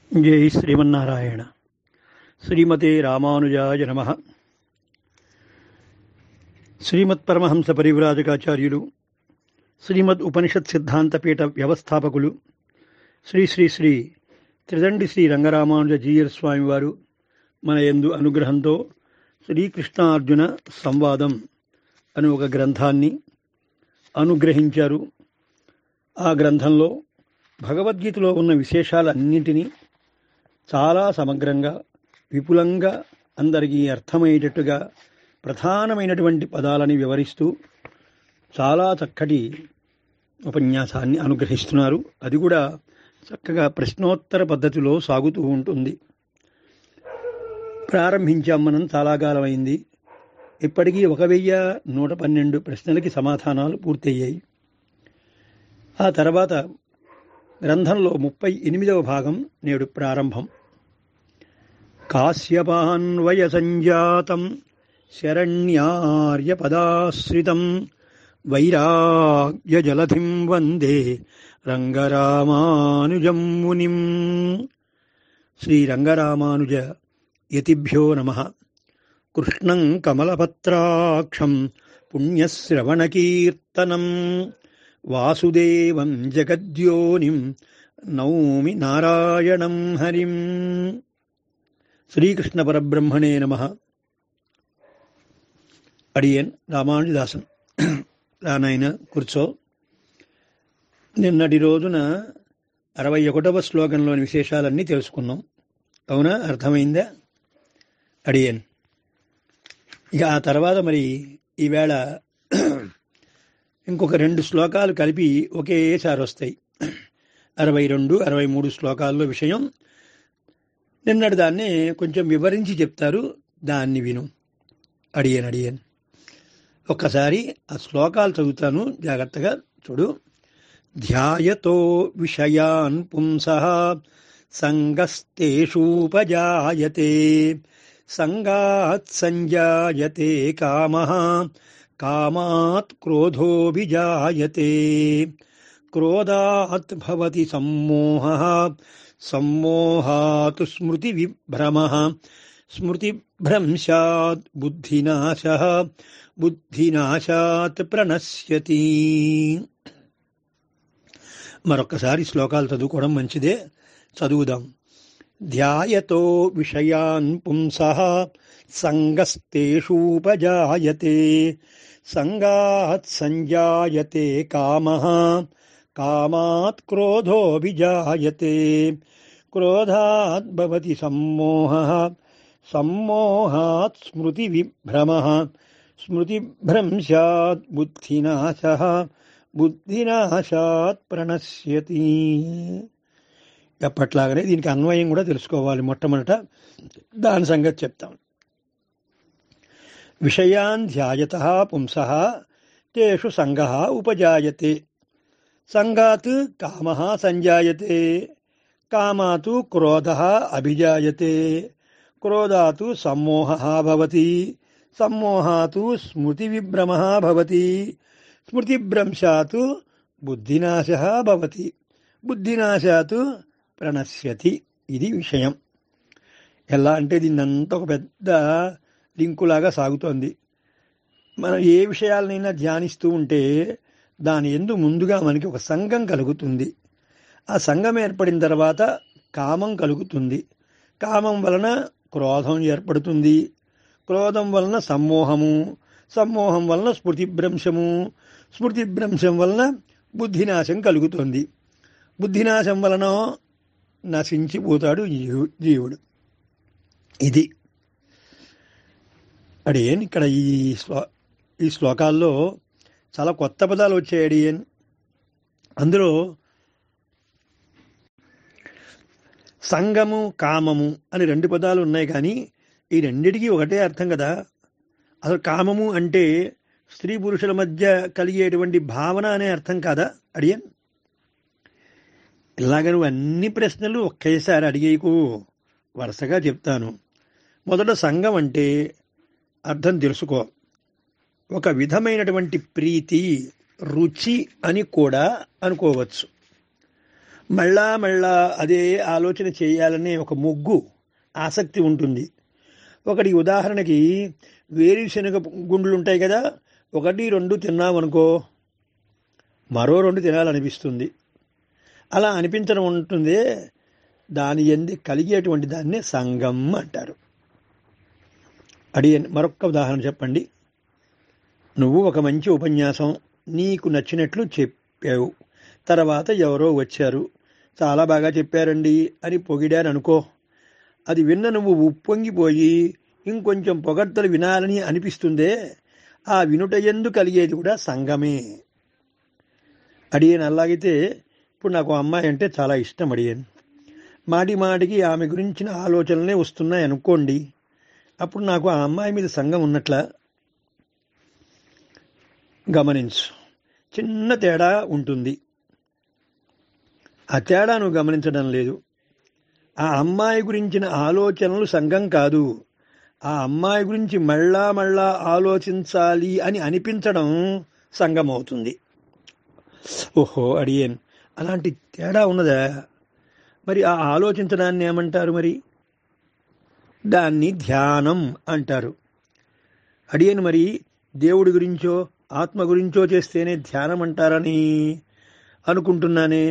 జై శ్రీమన్నారాయణ శ్రీమతే రామానుజాయ నమ శ్రీమత్ పరమహంస పరివ్రాజకాచార్యులు శ్రీమద్ ఉపనిషత్ సిద్ధాంతపీఠ వ్యవస్థాపకులు శ్రీ శ్రీ శ్రీ త్రిదండి శ్రీ రంగరామానుజ జీయర్ స్వామి వారు మన యందు అనుగ్రహంతో శ్రీకృష్ణార్జున సంవాదం అనే ఒక గ్రంథాన్ని అనుగ్రహించారు ఆ గ్రంథంలో భగవద్గీతలో ఉన్న విశేషాలన్నింటినీ చాలా సమగ్రంగా విపులంగా అందరికీ అర్థమయ్యేటట్టుగా ప్రధానమైనటువంటి పదాలని వివరిస్తూ చాలా చక్కటి ఉపన్యాసాన్ని అనుగ్రహిస్తున్నారు అది కూడా చక్కగా ప్రశ్నోత్తర పద్ధతిలో సాగుతూ ఉంటుంది ప్రారంభించాం మనం చాలా కాలమైంది ఇప్పటికీ ఒక వెయ్యి నూట పన్నెండు ప్రశ్నలకి సమాధానాలు పూర్తయ్యాయి ఆ తర్వాత గ్రంథంలో ముప్పై ఎనిమిదవ భాగం నేడు ప్రారంభం కాశ్యపాన్వయ సంజాతం శరణ్యార్యపదాశ్రితం వైరాగ్యజలధిం వందే రంగరామానుజం మునిం శ్రీరంగరామానుజ యతిభ్యో నమ కృష్ణం కమలపత్రాక్షం పుణ్యశ్రవణకీర్తనం వాసుదేవం జగద్యోనిం నౌమి నారాయణం హరిం శ్రీకృష్ణ పరబ్రహ్మణే నమ అడియన్ రామానుజదాసన్ రానాయన కూర్చో నిన్నటి రోజున అరవై ఒకటవ శ్లోకంలోని విశేషాలన్నీ తెలుసుకున్నాం అవునా అర్థమైందా అడియన్ ఇక ఆ తర్వాత మరి ఈవేళ ఇంకొక రెండు శ్లోకాలు కలిపి ఒకేసారి వస్తాయి అరవై రెండు అరవై మూడు శ్లోకాల్లో విషయం నిన్నటి దాన్ని కొంచెం వివరించి చెప్తారు దాన్ని విను అడియన్ అడియన్ ఒక్కసారి ఆ శ్లోకాలు చదువుతాను జాగ్రత్తగా చూడు ధ్యాయతో విషయాన్ పుంస సంగస్తేషూపజాయతే సంగాత్ సంజాయతే కామ కామాత్ క్రోధోభిజాయతే క్రోధాత్ భవతి సమ్మోహ సమ్మోహాత్ స్మృతి విభ్రమ స్మృతిభ్రంశాత్ బుద్ధినాశ బుద్ధినాశాత్ ప్రణశ్యతి మరొకసారి శ్లోకాలు చదువుకోవడం మంచిదే చదువుదాం ధ్యాయతో విషయాన్ పుంస సంగస్తేషూపజాయతే సంగాత్ సంజాయతే కామ కామాత్ క్రోధోభిజాయతే క్రోధాత్ భవతి సమ్మోహ సమ్మోహాత్ స్మృతి విభ్రమ స్మృతిభ్రంశాత్ బుద్ధినాశ బుద్ధినాశాత్ ప్రణశ్యతి ఎప్పట్లాగనే దీనికి అన్వయం కూడా తెలుసుకోవాలి మొట్టమొదట దాని సంగతి చెప్తాం విషయాన్ ధ్యాయత పుంస తేషు సంగ ఉపజాయతే సంగాత్ కామ సంజాయతే కామాతు క్రోధ అభిజాయతే క్రోధాతు సమ్మోహ భవతి సమ్మోహాతు స్మృతి విభ్రమ భవతి స్మృతిభ్రంశాత్ బుద్ధినాశ భవతి బుద్ధినాశాత్ ప్రణశ్యతి ఇది విషయం ఎలా అంటే దీన్నంతా ఒక పెద్ద లింకులాగా సాగుతోంది మనం ఏ విషయాలనైనా ధ్యానిస్తూ ఉంటే దాని ఎందు ముందుగా మనకి ఒక సంఘం కలుగుతుంది ఆ సంఘం ఏర్పడిన తర్వాత కామం కలుగుతుంది కామం వలన క్రోధం ఏర్పడుతుంది క్రోధం వలన సమ్మోహము సమ్మోహం వలన స్మృతిభ్రంశము స్మృతిభ్రంశం వలన బుద్ధినాశం కలుగుతుంది బుద్ధినాశం వలన నశించిపోతాడు జీవుడు ఇది అడియన్ ఇక్కడ ఈ శ్లో ఈ శ్లోకాల్లో చాలా కొత్త పదాలు వచ్చాయి అడియన్ అందులో సంగము కామము అని రెండు పదాలు ఉన్నాయి కానీ ఈ రెండిటికి ఒకటే అర్థం కదా అసలు కామము అంటే స్త్రీ పురుషుల మధ్య కలిగేటువంటి భావన అనే అర్థం కాదా అడియన్ ఇలాగ నువ్వు అన్ని ప్రశ్నలు ఒకేసారి అడిగేకు వరుసగా చెప్తాను మొదట సంఘం అంటే అర్థం తెలుసుకో ఒక విధమైనటువంటి ప్రీతి రుచి అని కూడా అనుకోవచ్చు మళ్ళా మళ్ళా అదే ఆలోచన చేయాలనే ఒక మొగ్గు ఆసక్తి ఉంటుంది ఒకటి ఉదాహరణకి వేరుశనగ గుండ్లు ఉంటాయి కదా ఒకటి రెండు తిన్నామనుకో మరో రెండు తినాలనిపిస్తుంది అలా అనిపించడం ఉంటుందే దాని ఎందు కలిగేటువంటి దాన్నే సంగం అంటారు అడిగి మరొక ఉదాహరణ చెప్పండి నువ్వు ఒక మంచి ఉపన్యాసం నీకు నచ్చినట్లు చెప్పావు తర్వాత ఎవరో వచ్చారు చాలా బాగా చెప్పారండి అని పొగిడారు అనుకో అది విన్న నువ్వు ఉప్పొంగిపోయి ఇంకొంచెం పొగడ్తలు వినాలని అనిపిస్తుందే ఆ వినుట ఎందు కలిగేది కూడా సంగమే అడిగాను అలాగైతే ఇప్పుడు నాకు అమ్మాయి అంటే చాలా ఇష్టం అడిగాను మాటి మాటికి ఆమె గురించిన ఆలోచనలే వస్తున్నాయి అనుకోండి అప్పుడు నాకు ఆ అమ్మాయి మీద సంఘం ఉన్నట్ల గమనించు చిన్న తేడా ఉంటుంది ఆ తేడా నువ్వు గమనించడం లేదు ఆ అమ్మాయి గురించిన ఆలోచనలు సంఘం కాదు ఆ అమ్మాయి గురించి మళ్ళా మళ్ళా ఆలోచించాలి అని అనిపించడం సంఘం అవుతుంది ఓహో అడియన్ అలాంటి తేడా ఉన్నదా మరి ఆ ఆలోచించడాన్ని ఏమంటారు మరి దాన్ని ధ్యానం అంటారు అడియన్ మరి దేవుడి గురించో ఆత్మ గురించో చేస్తేనే ధ్యానం అంటారని అనుకుంటున్నానే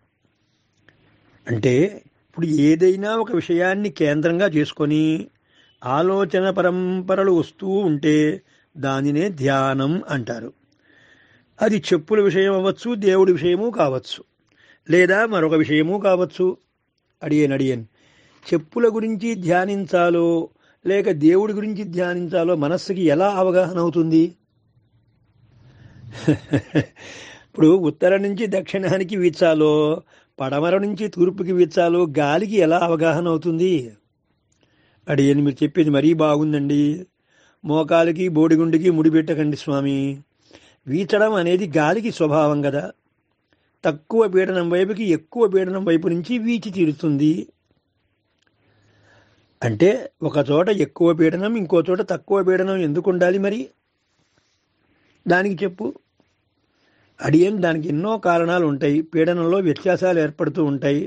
అంటే ఇప్పుడు ఏదైనా ఒక విషయాన్ని కేంద్రంగా చేసుకొని ఆలోచన పరంపరలు వస్తూ ఉంటే దానినే ధ్యానం అంటారు అది చెప్పుల విషయం అవ్వచ్చు దేవుడి విషయము కావచ్చు లేదా మరొక విషయము కావచ్చు అడియన్ అడియన్ చెప్పుల గురించి ధ్యానించాలో లేక దేవుడి గురించి ధ్యానించాలో మనస్సుకి ఎలా అవగాహన అవుతుంది ఇప్పుడు ఉత్తరం నుంచి దక్షిణానికి వీచాలో పడమర నుంచి తూర్పుకి వీచాలో గాలికి ఎలా అవగాహన అవుతుంది అడియని మీరు చెప్పేది మరీ బాగుందండి మోకాలికి బోడిగుండికి ముడిపెట్టకండి స్వామి వీచడం అనేది గాలికి స్వభావం కదా తక్కువ పీడనం వైపుకి ఎక్కువ పీడనం వైపు నుంచి వీచి తీరుతుంది అంటే ఒక చోట ఎక్కువ పీడనం ఇంకో చోట తక్కువ పీడనం ఎందుకు ఉండాలి మరి దానికి చెప్పు అడియన్ దానికి ఎన్నో కారణాలు ఉంటాయి పీడనంలో వ్యత్యాసాలు ఏర్పడుతూ ఉంటాయి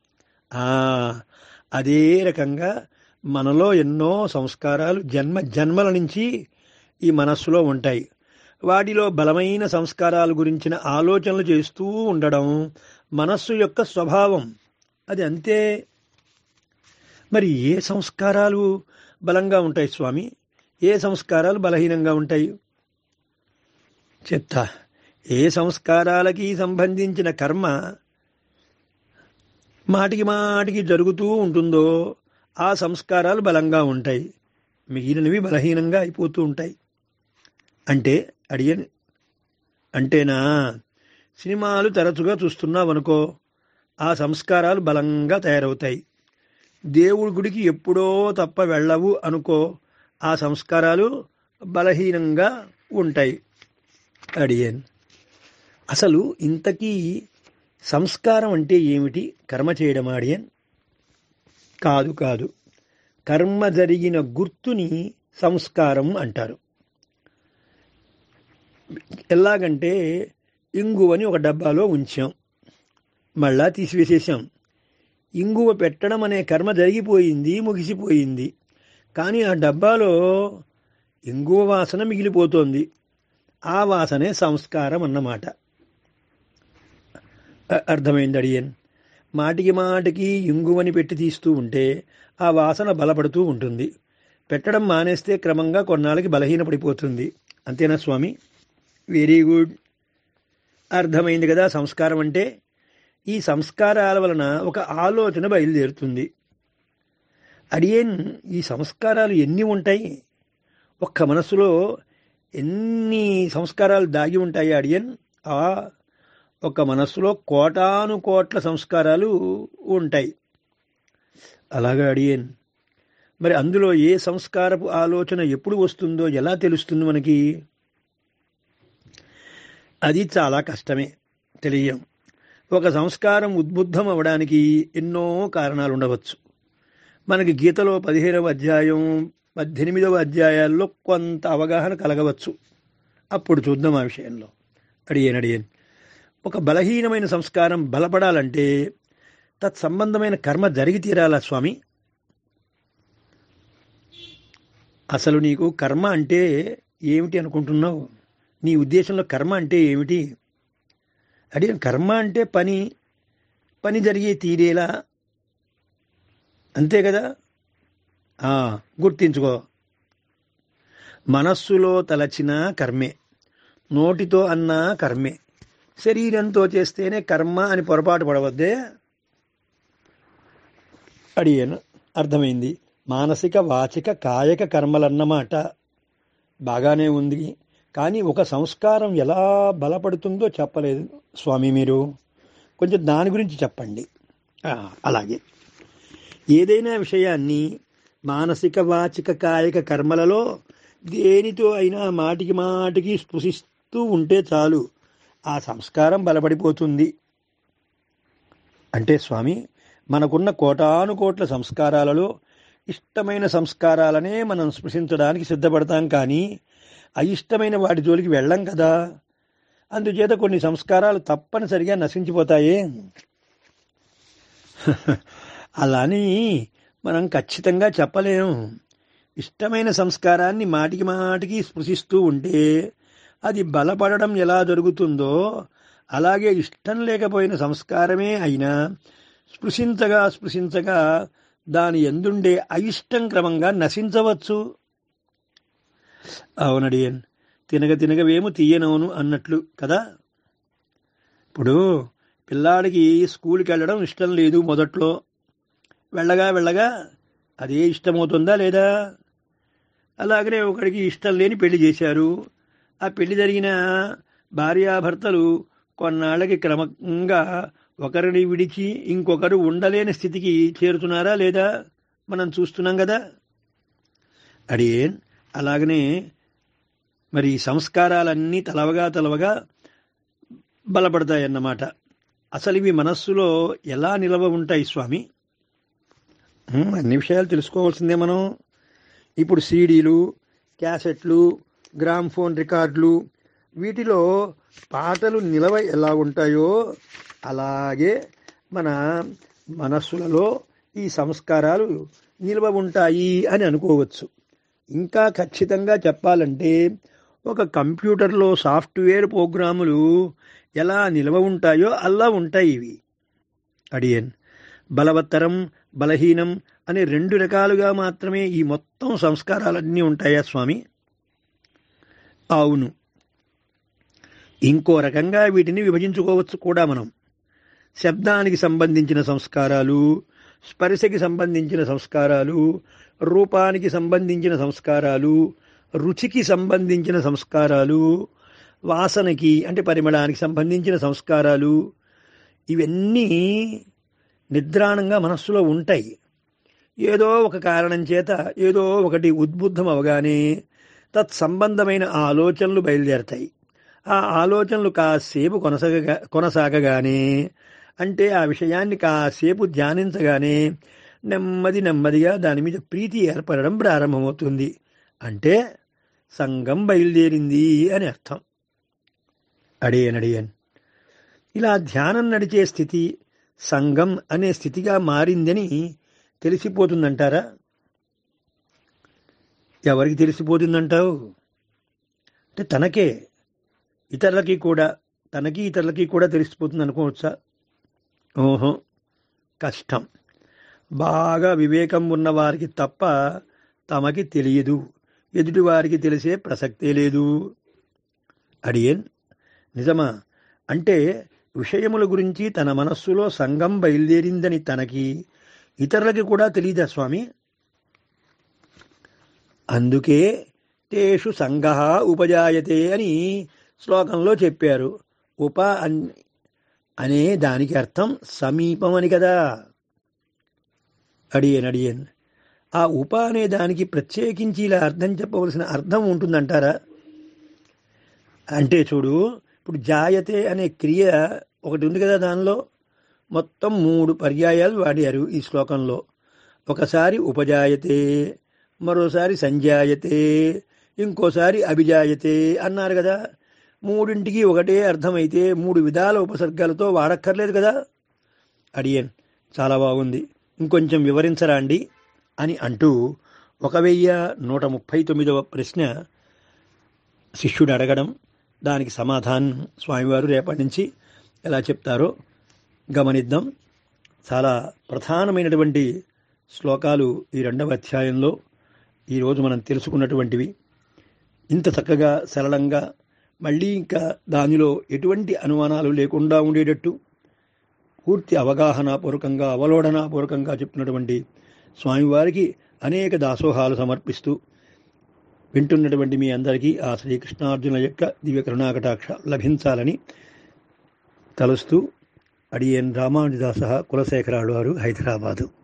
అదే రకంగా మనలో ఎన్నో సంస్కారాలు జన్మ జన్మల నుంచి ఈ మనస్సులో ఉంటాయి వాటిలో బలమైన సంస్కారాల గురించిన ఆలోచనలు చేస్తూ ఉండడం మనస్సు యొక్క స్వభావం అది అంతే మరి ఏ సంస్కారాలు బలంగా ఉంటాయి స్వామి ఏ సంస్కారాలు బలహీనంగా ఉంటాయి చెప్తా ఏ సంస్కారాలకి సంబంధించిన కర్మ మాటికి మాటికి జరుగుతూ ఉంటుందో ఆ సంస్కారాలు బలంగా ఉంటాయి మిగిలినవి బలహీనంగా అయిపోతూ ఉంటాయి అంటే అడియన్ అంటేనా సినిమాలు తరచుగా చూస్తున్నావు అనుకో ఆ సంస్కారాలు బలంగా తయారవుతాయి దేవుడి గుడికి ఎప్పుడో తప్ప వెళ్ళవు అనుకో ఆ సంస్కారాలు బలహీనంగా ఉంటాయి అడియన్ అసలు ఇంతకీ సంస్కారం అంటే ఏమిటి కర్మ చేయడం అడియన్ కాదు కాదు కర్మ జరిగిన గుర్తుని సంస్కారం అంటారు ఎలాగంటే ఇంగువని ఒక డబ్బాలో ఉంచాం మళ్ళా తీసివేసేసాం ఇంగువ పెట్టడం అనే కర్మ జరిగిపోయింది ముగిసిపోయింది కానీ ఆ డబ్బాలో ఇంగువ వాసన మిగిలిపోతోంది ఆ వాసనే సంస్కారం అన్నమాట అర్థమైంది అడియన్ మాటికి మాటికి ఇంగువని పెట్టి తీస్తూ ఉంటే ఆ వాసన బలపడుతూ ఉంటుంది పెట్టడం మానేస్తే క్రమంగా కొన్నాళ్ళకి బలహీనపడిపోతుంది అంతేనా స్వామి వెరీ గుడ్ అర్థమైంది కదా సంస్కారం అంటే ఈ సంస్కారాల వలన ఒక ఆలోచన బయలుదేరుతుంది అడియన్ ఈ సంస్కారాలు ఎన్ని ఉంటాయి ఒక్క మనసులో ఎన్ని సంస్కారాలు దాగి ఉంటాయి అడియన్ ఆ ఒక మనస్సులో కోటాను కోట్ల సంస్కారాలు ఉంటాయి అలాగా అడియన్ మరి అందులో ఏ సంస్కారపు ఆలోచన ఎప్పుడు వస్తుందో ఎలా తెలుస్తుంది మనకి అది చాలా కష్టమే తెలియం ఒక సంస్కారం ఉద్బుద్ధం అవడానికి ఎన్నో కారణాలు ఉండవచ్చు మనకి గీతలో పదిహేనవ అధ్యాయం పద్దెనిమిదవ అధ్యాయాల్లో కొంత అవగాహన కలగవచ్చు అప్పుడు చూద్దాం ఆ విషయంలో అడియన్ అడియన్ ఒక బలహీనమైన సంస్కారం బలపడాలంటే తత్సంబంధమైన కర్మ జరిగి తీరాలా స్వామి అసలు నీకు కర్మ అంటే ఏమిటి అనుకుంటున్నావు నీ ఉద్దేశంలో కర్మ అంటే ఏమిటి అడిగిన కర్మ అంటే పని పని జరిగే తీరేలా అంతే కదా ఆ, గుర్తించుకో మనస్సులో తలచిన కర్మే నోటితో అన్న కర్మే శరీరంతో చేస్తేనే కర్మ అని పొరపాటు పడవద్దే అడిగాను అర్థమైంది మానసిక వాచిక కాయక కర్మలన్నమాట బాగానే ఉంది కానీ ఒక సంస్కారం ఎలా బలపడుతుందో చెప్పలేదు స్వామి మీరు కొంచెం దాని గురించి చెప్పండి ఆ, అలాగే ఏదైనా విషయాన్ని మానసిక వాచిక కాయక కర్మలలో దేనితో అయినా మాటికి మాటికి స్పృశిస్తూ ఉంటే చాలు ఆ సంస్కారం బలపడిపోతుంది అంటే స్వామి మనకున్న కోటాను కోట్ల సంస్కారాలలో ఇష్టమైన సంస్కారాలనే మనం స్పృశించడానికి సిద్ధపడతాం కానీ అయిష్టమైన వాటి జోలికి వెళ్ళం కదా అందుచేత కొన్ని సంస్కారాలు తప్పనిసరిగా నశించిపోతాయే అలాని మనం ఖచ్చితంగా చెప్పలేము ఇష్టమైన సంస్కారాన్ని మాటికి మాటికి స్పృశిస్తూ ఉంటే అది బలపడడం ఎలా జరుగుతుందో అలాగే ఇష్టం లేకపోయిన సంస్కారమే అయినా స్పృశించగా స్పృశించగా దాని ఎందుండే అయిష్టం క్రమంగా నశించవచ్చు అవునడియన్ తినగ తినగవేమో తీయనవును అన్నట్లు కదా ఇప్పుడు పిల్లాడికి స్కూల్కి వెళ్ళడం ఇష్టం లేదు మొదట్లో వెళ్ళగా వెళ్ళగా అదే ఇష్టమవుతుందా లేదా అలాగనే ఒకడికి ఇష్టం లేని పెళ్లి చేశారు ఆ పెళ్లి జరిగిన భార్యాభర్తలు కొన్నాళ్ళకి క్రమంగా ఒకరిని విడిచి ఇంకొకరు ఉండలేని స్థితికి చేరుతున్నారా లేదా మనం చూస్తున్నాం కదా అడిగేన్ అలాగనే మరి సంస్కారాలన్నీ తలవగా తలవగా బలపడతాయన్నమాట అసలు ఇవి మనస్సులో ఎలా నిలవ ఉంటాయి స్వామి ఉమ్, అన్ని విషయాలు తెలుసుకోవాల్సిందే మనం ఇప్పుడు సీడీలు క్యాసెట్లు గ్రామ్ ఫోన్ రికార్డులు వీటిలో పాటలు నిలవ ఎలా ఉంటాయో అలాగే మన మనస్సులలో ఈ సంస్కారాలు నిల్వ ఉంటాయి అని అనుకోవచ్చు ఇంకా ఖచ్చితంగా చెప్పాలంటే ఒక కంప్యూటర్లో సాఫ్ట్వేర్ ప్రోగ్రాములు ఎలా నిల్వ ఉంటాయో అలా ఉంటాయి ఇవి అడియన్ బలవత్తరం బలహీనం అనే రెండు రకాలుగా మాత్రమే ఈ మొత్తం సంస్కారాలన్నీ ఉంటాయా స్వామి అవును ఇంకో రకంగా వీటిని విభజించుకోవచ్చు కూడా మనం శబ్దానికి సంబంధించిన సంస్కారాలు స్పర్శకి సంబంధించిన సంస్కారాలు రూపానికి సంబంధించిన సంస్కారాలు రుచికి సంబంధించిన సంస్కారాలు వాసనకి అంటే పరిమళానికి సంబంధించిన సంస్కారాలు ఇవన్నీ నిద్రాణంగా మనస్సులో ఉంటాయి ఏదో ఒక కారణం చేత ఏదో ఒకటి ఉద్బుద్ధం అవగానే తత్సంబంధమైన ఆలోచనలు బయలుదేరతాయి ఆ ఆలోచనలు కాసేపు కొనసాగగా కొనసాగగానే అంటే ఆ విషయాన్ని కాసేపు ధ్యానించగానే నెమ్మది నెమ్మదిగా దాని మీద ప్రీతి ఏర్పడడం ప్రారంభమవుతుంది అంటే సంఘం బయలుదేరింది అని అర్థం అడియన్ అడియన్ ఇలా ధ్యానం నడిచే స్థితి సంఘం అనే స్థితిగా మారిందని తెలిసిపోతుందంటారా ఎవరికి తెలిసిపోతుందంటావు అంటే తనకే ఇతరులకి కూడా తనకి ఇతరులకి కూడా తెలిసిపోతుంది అనుకోవచ్చా ఓహో కష్టం బాగా వివేకం ఉన్న వారికి తప్ప తమకి తెలియదు ఎదుటి వారికి తెలిసే ప్రసక్తే లేదు అడియన్ నిజమా అంటే విషయముల గురించి తన మనస్సులో సంఘం బయలుదేరిందని తనకి ఇతరులకి కూడా తెలియదా స్వామి అందుకే తేషు సంఘ ఉపజాయతే అని శ్లోకంలో చెప్పారు ఉప అన్- అనే దానికి అర్థం సమీపం అని కదా అడియన్ అడియన్ ఆ ఉప అనే దానికి ప్రత్యేకించి ఇలా అర్థం చెప్పవలసిన అర్థం ఉంటుందంటారా అంటే చూడు ఇప్పుడు జాయతే అనే క్రియ ఒకటి ఉంది కదా దానిలో మొత్తం మూడు పర్యాయాలు వాడారు ఈ శ్లోకంలో ఒకసారి ఉపజాయతే మరోసారి సంజాయతే ఇంకోసారి అభిజాయతే అన్నారు కదా మూడింటికి ఒకటే అర్థమైతే మూడు విధాల ఉపసర్గాలతో వాడక్కర్లేదు కదా అడియన్ చాలా బాగుంది ఇంకొంచెం వివరించరా అండి అని అంటూ ఒక వెయ్యి నూట ముప్పై తొమ్మిదవ ప్రశ్న శిష్యుడు అడగడం దానికి సమాధానం స్వామివారు రేపటి నుంచి ఎలా చెప్తారో గమనిద్దాం చాలా ప్రధానమైనటువంటి శ్లోకాలు ఈ రెండవ అధ్యాయంలో ఈరోజు మనం తెలుసుకున్నటువంటివి ఇంత చక్కగా సరళంగా మళ్ళీ ఇంకా దానిలో ఎటువంటి అనుమానాలు లేకుండా ఉండేటట్టు పూర్తి అవగాహనాపూర్వకంగా అవలోడనాపూర్వకంగా చెప్తున్నటువంటి స్వామివారికి అనేక దాసోహాలు సమర్పిస్తూ వింటున్నటువంటి మీ అందరికీ ఆ శ్రీకృష్ణార్జున యొక్క దివ్య కరుణాకటాక్ష లభించాలని తలుస్తూ అడియన్ రామానుజదాస కులశేఖరాలు వారు హైదరాబాదు